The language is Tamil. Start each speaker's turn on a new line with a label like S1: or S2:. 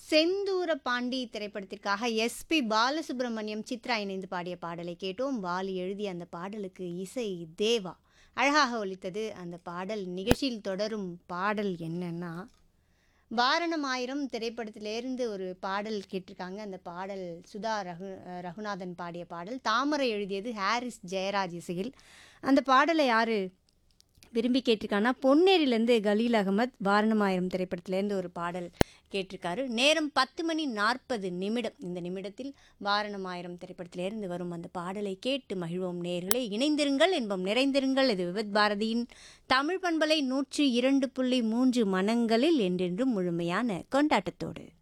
S1: செந்தூர பாண்டி திரைப்படத்திற்காக எஸ்பி பாலசுப்ரமணியம் சித்ரா இணைந்து பாடிய பாடலை கேட்டோம் வாலி எழுதிய அந்த பாடலுக்கு இசை தேவா அழகாக ஒலித்தது அந்த பாடல் நிகழ்ச்சியில் தொடரும் பாடல் என்னன்னா வாரணம் ஆயிரம் திரைப்படத்திலேருந்து ஒரு பாடல் கேட்டிருக்காங்க அந்த பாடல் சுதா ரகு ரகுநாதன் பாடிய பாடல் தாமரை எழுதியது ஹாரிஸ் ஜெயராஜ் இசையில் அந்த பாடலை யார் விரும்பி கேட்டிருக்காங்கன்னா பொன்னேரியிலேருந்து கலீல் அகமத் வாரணமாயிரம் திரைப்படத்திலேருந்து ஒரு பாடல் கேட்டிருக்காரு நேரம் பத்து மணி நாற்பது நிமிடம் இந்த நிமிடத்தில் வாரணமாயிரம் திரைப்படத்திலேருந்து வரும் அந்த பாடலை கேட்டு மகிழ்வோம் நேர்களை இணைந்திருங்கள் என்பம் நிறைந்திருங்கள் இது விவத் பாரதியின் தமிழ் பண்பலை நூற்றி இரண்டு புள்ளி மூன்று மனங்களில் என்றென்றும் முழுமையான கொண்டாட்டத்தோடு